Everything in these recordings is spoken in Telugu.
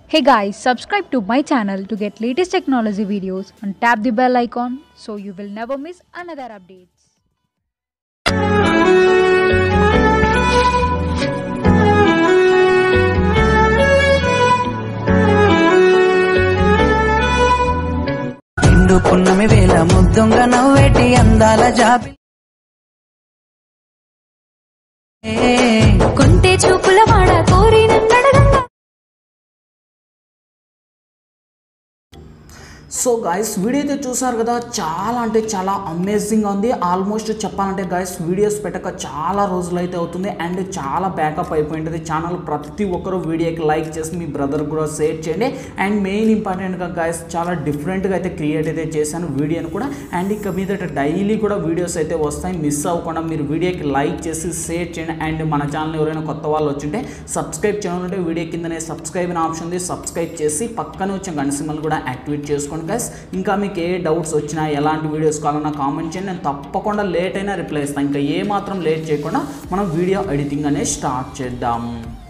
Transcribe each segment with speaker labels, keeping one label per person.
Speaker 1: Hey guys, subscribe to my channel to get latest technology videos and tap the bell icon so you will never miss another updates.
Speaker 2: నిండు పున్నమి వేల ముద్దుంగ నవ్వేటి అందాల జాబి
Speaker 3: కొంటే చూపుల వాడ కోరి నన్నడగంగా
Speaker 4: సో గాయస్ వీడియో అయితే చూసారు కదా చాలా అంటే చాలా అమేజింగ్ ఉంది ఆల్మోస్ట్ చెప్పాలంటే గాయస్ వీడియోస్ పెట్టక చాలా రోజులు అయితే అవుతుంది అండ్ చాలా బ్యాకప్ అయిపోయింటుంది ఛానల్ ప్రతి ఒక్కరు వీడియోకి లైక్ చేసి మీ బ్రదర్ కూడా షేర్ చేయండి అండ్ మెయిన్ ఇంపార్టెంట్గా గాయస్ చాలా డిఫరెంట్గా అయితే క్రియేట్ అయితే చేశాను వీడియోని కూడా అండ్ ఇక మీద డైలీ కూడా వీడియోస్ అయితే వస్తాయి మిస్ అవ్వకుండా మీరు వీడియోకి లైక్ చేసి షేర్ చేయండి అండ్ మన ఛానల్ ఎవరైనా కొత్త వాళ్ళు వచ్చింటే సబ్స్క్రైబ్ చేయాలంటే వీడియో కిందనే సబ్స్క్రైబ్ అనే ఆప్షన్ ఉంది సబ్స్క్రైబ్ చేసి పక్కన వచ్చిన గంట సింబల్ కూడా యాక్టివేట్ చేసుకోండి గైస్ ఇంకా మీకు ఏ డౌట్స్ వచ్చినా ఎలాంటి వీడియోస్ కావాలన్నా కామెంట్ చేయండి నేను తప్పకుండా లేట్ అయినా రిప్లై ఇస్తాను ఇంకా ఏ మాత్రం లేట్ చేయకుండా మనం వీడియో ఎడిటింగ్ అనేది స్టార్ట్ చేద్దాం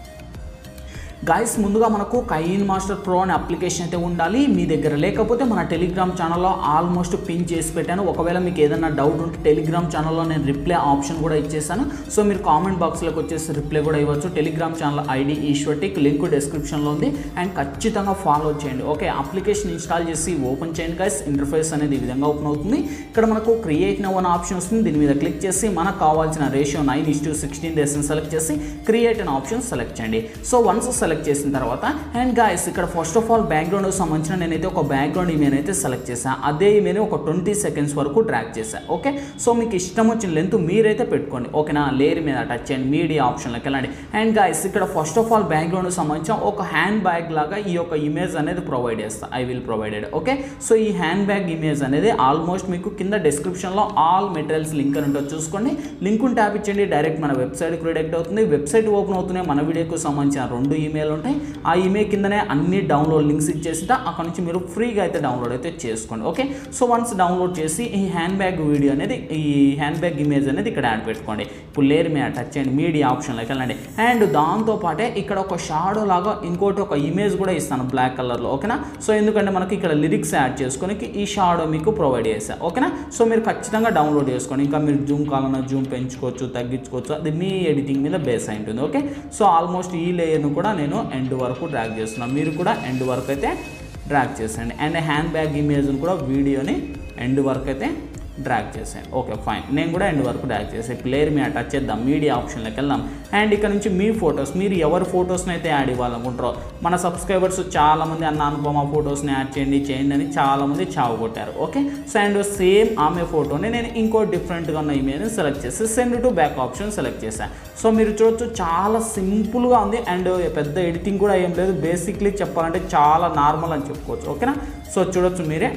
Speaker 4: గాయస్ ముందుగా మనకు కైన్ మాస్టర్ ప్రో అనే అప్లికేషన్ అయితే ఉండాలి మీ దగ్గర లేకపోతే మన టెలిగ్రామ్ ఛానల్లో ఆల్మోస్ట్ పిన్ చేసి పెట్టాను ఒకవేళ మీకు ఏదైనా డౌట్ ఉంటే టెలిగ్రామ్ ఛానల్లో నేను రిప్లై ఆప్షన్ కూడా ఇచ్చేసాను సో మీరు కామెంట్ బాక్స్లోకి వచ్చేసి రిప్లై కూడా ఇవ్వచ్చు టెలిగ్రామ్ ఛానల్ ఐడి ఈశ్వర్టిక్ లింక్ డిస్క్రిప్షన్లో ఉంది అండ్ ఖచ్చితంగా ఫాలో చేయండి ఓకే అప్లికేషన్ ఇన్స్టాల్ చేసి ఓపెన్ చేయండి గైస్ ఇంటర్ఫేస్ అనేది ఈ విధంగా ఓపెన్ అవుతుంది ఇక్కడ మనకు క్రియేట్ నవ్ అనే ఆప్షన్ వస్తుంది దీని మీద క్లిక్ చేసి మనకు కావాల్సిన ratio nine is to sixteen డేస్ని సెలెక్ట్ చేసి క్రియేట్ అనే ఆప్షన్ సెలెక్ట్ చేయండి సో వన్స్ సెలెక్ట్ చేసిన తర్వాత అండ్ గాయస్ ఇక్కడ ఫస్ట్ ఆఫ్ ఆల్ బ్యాక్గ్రౌండ్ సంబంధించిన నేనైతే ఒక బ్యాక్గ్రౌండ్ ఇమేజ్ అయితే సెలెక్ట్ చేశాను అదే ఇమేజ్ ఒక ట్వంటీ సెకండ్స్ వరకు డ్రాక్ చేశాను ఓకే సో మీకు ఇష్టం వచ్చిన లెంత్ మీరైతే పెట్టుకోండి ఓకేనా లేయర్ మీద టచ్ చేయండి మీడియా ఆప్షన్లోకి వెళ్ళండి అండ్ గాయస్ ఇక్కడ ఫస్ట్ ఆఫ్ ఆల్ బ్యాక్గ్రౌండ్ సంబంధించిన ఒక హ్యాండ్ బ్యాగ్ లాగా ఈ యొక్క ఇమేజ్ అనేది ప్రొవైడ్ చేస్తా I will provided okay so ఈ హ్యాండ్ బ్యాగ్ ఇమేజ్ అనేది ఆల్మోస్ట్ మీకు కింద డిస్క్రిప్షన్లో ఆల్ మెటీరియల్స్ లింక్ అని ఉంటుంది చూసుకోండి లింక్ ట్యాప్ ఇచ్చండి డైరెక్ట్ మన వెబ్సైట్కి రిడెక్ట్ అవుతుంది వెబ్సైట్ ఓపెన్ అవుతున్నాయి మన వీడియోకి సంబంధించిన రెండు ఈమెయిల్ ఉంటాయి ఆ ఈమెయిల్ కిందనే అన్ని డౌన్లోడ్ లింక్స్ ఇచ్చేసిట అక్కడ నుంచి మీరు ఫ్రీగా అయితే డౌన్లోడ్ అయితే చేసుకోండి ఓకే సో వన్స్ డౌన్లోడ్ చేసి ఈ హ్యాండ్ బ్యాగ్ వీడియో అనేది ఈ హ్యాండ్ బ్యాగ్ ఇమేజ్ అనేది ఇక్కడ యాడ్ పెట్టుకోండి ఇప్పుడు లేయర్ మీద టచ్ చేయండి మీడియా ఆప్షన్లోకి వెళ్ళండి అండ్ దాంతో పాటే ఇక్కడ ఒక షాడో లాగా ఇంకోటి ఒక ఇమేజ్ కూడా ఇస్తాను బ్లాక్ కలర్లో ఓకేనా సో ఎందుకంటే మనకి ఇక్కడ లిరిక్స్ యాడ్ చేసుకొని ఈ షాడో మీకు ప్రొవైడ్ చేసా ఓకేనా సో మీరు ఖచ్చితంగా డౌన్లోడ్ చేసుకోండి ఇంకా మీరు జూమ్ కావాలన్నా జూమ్ పెంచుకోవచ్చు తగ్గించుకోవచ్చు అది మీ ఎడిటింగ్ మీద బేస్ అయి ఉంటుంది ఓకే సో ఆల్మోస్ట్ ఈ లేయర్ను కూడా నేను ఎండ్ వరకు డ్రాగ్ చేస్తున్నాను మీరు కూడా ఎండ్ వరకు అయితే డ్రాగ్ చేసేయండి అండ్ హ్యాండ్ బ్యాగ్ ఇమేజ్ని కూడా వీడియోని ఎండ్ వరకు అయితే డ్రాగ్ చేసాను ఓకే ఫైన్ నేను కూడా ఎండ్ వరకు డ్రాగ్ చేసాను ప్లేయర్ మీద టచ్ చేద్దాం మీడియా ఆప్షన్లోకి వెళ్దాం అండ్ ఇక్కడ నుంచి మీ ఫొటోస్ మీరు ఎవరి ఫొటోస్ని అయితే యాడ్ ఇవ్వాలనుకుంటారో మన సబ్స్క్రైబర్స్ చాలామంది అన్న అనుపమ ఫొటోస్ని యాడ్ చేయండి చేయండి అని చాలామంది చావు కొట్టారు ఓకే సో అండ్ సేమ్ ఆమె ఫోటోని నేను ఇంకో డిఫరెంట్గా ఉన్న ఇమేజ్ని సెలెక్ట్ చేసి send to back option select చేశాను సో మీరు చూడొచ్చు చాలా సింపుల్గా ఉంది అండ్ పెద్ద ఎడిటింగ్ కూడా ఏం లేదు బేసిక్లీ చెప్పాలంటే చాలా నార్మల్ అని చెప్పుకోవచ్చు ఓకేనా సో చూడొచ్చు మీరే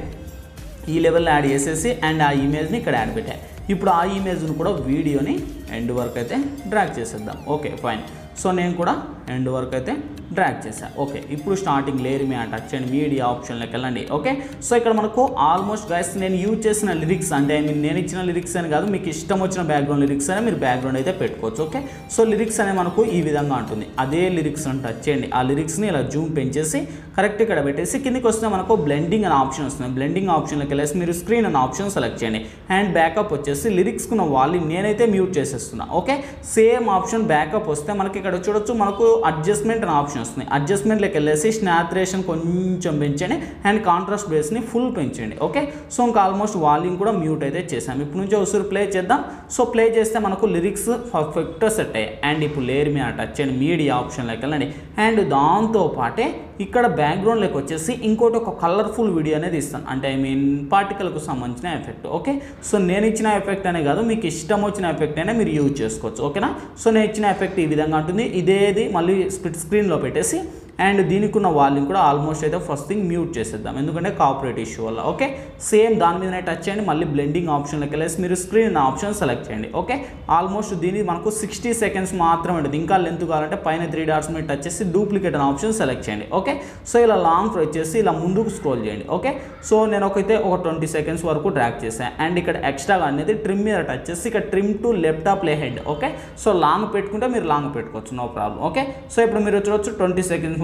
Speaker 4: ఈ లెవెల్లో యాడ్ చేసేసి అండ్ ఆ ఇమేజ్ని ఇక్కడ యాడ్ పెట్టాయి ఇప్పుడు ఆ ఇమేజ్ని కూడా వీడియోని ఎండ్ వరకు అయితే డ్రాగ్ చేసేద్దాం ఓకే ఫైన్ సో నేను కూడా ఎండ్ వరకు అయితే డ్రాగ్ చేశాను ఓకే ఇప్పుడు స్టార్టింగ్ లేయర్ మీ టచ్ చేయండి మీడియా ఆప్షన్లోకి వెళ్ళండి ఓకే సో ఇక్కడ మనకు ఆల్మోస్ట్ గైస్ నేను యూజ్ చేసిన లిరిక్స్ అంటే ఐ మీన్ నేను ఇచ్చిన లిరిక్స్ అని కాదు మీకు ఇష్టం వచ్చిన బ్యాక్గ్రౌండ్ లిరిక్స్ అనే మీరు బ్యాక్గ్రౌండ్ అయితే పెట్టుకోవచ్చు ఓకే సో లిరిక్స్ అనే మనకు ఈ విధంగా ఉంటుంది అదే లిరిక్స్ అని టచ్ చేయండి ఆ లిరిక్స్ని ఇలా జూమ్ పెంచేసి కరెక్ట్ ఇక్కడ పెట్టేసి కిందికి వస్తే మనకు బ్లెండింగ్ అనే ఆప్షన్ వస్తుంది బ్లెండింగ్ ఆప్షన్లోకి వెళ్ళేసి మీరు స్క్రీన్ అనే ఆప్షన్ సెలెక్ట్ చేయండి అండ్ బ్యాకప్ వచ్చేసి లిరిక్స్కి ఉన్న వాల్యూమ్ నేనైతే మ్యూట్ చేసేస్తున్నా ఓకే సేమ్ ఆప్షన్ బ్యాకప్ వస్తే మనకి ఇక్కడ చూడొచ్చు మనకు అడ్జస్ట్మెంట్ అనే ఆప్షన్ వస్తుంది అడ్జస్ట్మెంట్లోకి వెళ్ళేసి స్నాథరేషన్ కొంచెం పెంచండి అండ్ కాంట్రాస్ట్ బేస్ని ఫుల్ పెంచండి ఓకే సో ఇంకా ఆల్మోస్ట్ వాల్యూమ్ కూడా మ్యూట్ అయితే చేసాం ఇప్పుడు నుంచి ఒకసారి ప్లే చేద్దాం సో ప్లే చేస్తే మనకు లిరిక్స్ పర్ఫెక్ట్గా సెట్ అయ్యాయి అండ్ ఇప్పుడు లేయర్ మీద టచ్ చేయండి మీడియా ఆప్షన్లోకి వెళ్ళండి అండ్ దాంతో పాటే ఇక్కడ బ్యాక్గ్రౌండ్లోకి వచ్చేసి ఇంకోటి ఒక కలర్ఫుల్ వీడియో అనేది ఇస్తాను అంటే ఐ మీన్ పార్టికల్కు సంబంధించిన ఎఫెక్ట్ ఓకే సో నేను ఇచ్చిన ఎఫెక్ట్ అనే కాదు మీకు ఇష్టం వచ్చిన ఎఫెక్ట్ అయినా మీరు యూజ్ చేసుకోవచ్చు ఓకేనా సో నేను ఇచ్చిన ఎఫెక్ట్ ఈ విధంగా ఉంటుంది ఇదేది మళ్ళీ స్ప్లిట్ స్క్రీన్లో పెట్టేసి అండ్ దీనికి ఉన్న వాల్యూమ్ కూడా ఆల్మోస్ట్ అయితే ఫస్ట్ థింగ్ మ్యూట్ చేసేద్దాం ఎందుకంటే కాపరేట్ ఇష్యూ వల్ల ఓకే సేమ్ దాని మీదనే టచ్ చేయండి మళ్ళీ బ్లెండింగ్ ఆప్షన్లోకి వెళ్ళేసి మీరు స్క్రీన్ ఆప్షన్ సెలెక్ట్ చేయండి ఓకే ఆల్మోస్ట్ దీని మనకు సిక్స్టీ సెకండ్స్ మాత్రమే ఉంటుంది ఇంకా లెంత్ కావాలంటే పైన త్రీ డాట్స్ మీద టచ్ చేసి డూప్లికేట్ అనే ఆప్షన్ సెలెక్ట్ చేయండి ఓకే సో ఇలా లాంగ్ ప్రెస్ చేసి ఇలా ముందుకు స్క్రోల్ చేయండి ఓకే సో నేను ఒకైతే ఒక ట్వంటీ సెకండ్స్ వరకు డ్రాక్ చేశాను అండ్ ఇక్కడ ఎక్స్ట్రా అనేది ట్రిమ్ మీద టచ్ చేసి ఇక్కడ trim to left of play head okay so long పెట్టుకుంటే మీరు లాంగ్ పెట్టుకోవచ్చు నో ప్రాబ్లం ఓకే సో ఇప్పుడు మీరు చూడొచ్చు ట్వంటీ సెకండ్స్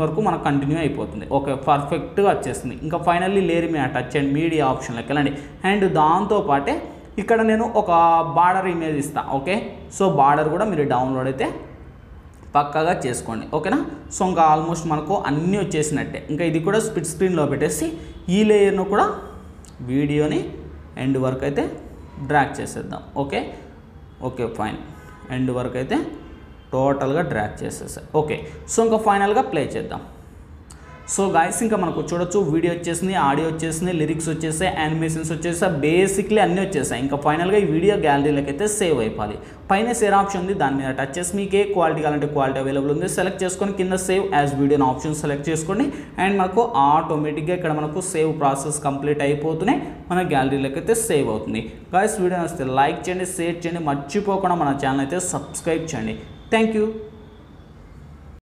Speaker 4: వరకు మనకు కంటిన్యూ అయిపోతుంది ఓకే పర్ఫెక్ట్గా వచ్చేస్తుంది ఇంకా ఫైనల్లీ లేరు మీ టచ్ అండ్ మీడియా ఆప్షన్లోకి వెళ్ళండి అండ్ దాంతోపాటే ఇక్కడ నేను ఒక బార్డర్ ఇమేజ్ ఇస్తాను ఓకే సో బార్డర్ కూడా మీరు డౌన్లోడ్ అయితే పక్కాగా చేసుకోండి ఓకేనా సో ఇంకా ఆల్మోస్ట్ మనకు అన్నీ వచ్చేసినట్టే ఇంకా ఇది కూడా స్పిడ్ స్క్రీన్లో పెట్టేసి ఈ లేయర్ను కూడా వీడియోని ఎండ్ వరకు అయితే డ్రాగ్ చేసేద్దాం ఓకే ఓకే ఫైన్ ఎండ్ వరకు అయితే టోటల్గా డ్రాగ్ చేసేసాం ఓకే సో ఇంకా ఫైనల్గా ప్లే చేద్దాం సో గాయస్ ఇంకా మనకు చూడొచ్చు వీడియో వచ్చేసింది ఆడియో వచ్చేసింది లిరిక్స్ వచ్చేసాయి యానిమేషన్స్ వచ్చేసాయి బేసిక్లీ అన్నీ వచ్చేసాయి ఇంకా ఫైనల్గా ఈ వీడియో గ్యాలరీలోకి అయితే సేవ్ అయిపోవాలి పైన సేవ్ ఆప్షన్ ఉంది దాని మీద టచ్ చేసి మీకు ఏ క్వాలిటీ కావాలంటే క్వాలిటీ అవైలబుల్ ఉంది సెలెక్ట్ చేసుకొని కింద save as video option select చేసుకోండి అండ్ మనకు ఆటోమేటిక్గా ఇక్కడ మనకు సేవ్ ప్రాసెస్ కంప్లీట్ అయిపోతూనే మన గ్యాలరీలోకి అయితే సేవ్ అవుతుంది గాయస్ వీడియో వస్తే లైక్ చేయండి షేర్ చేయండి మర్చిపోకుండా మన ఛానల్ అయితే సబ్స్క్రైబ్ చేయండి థ్యాంక్ యూ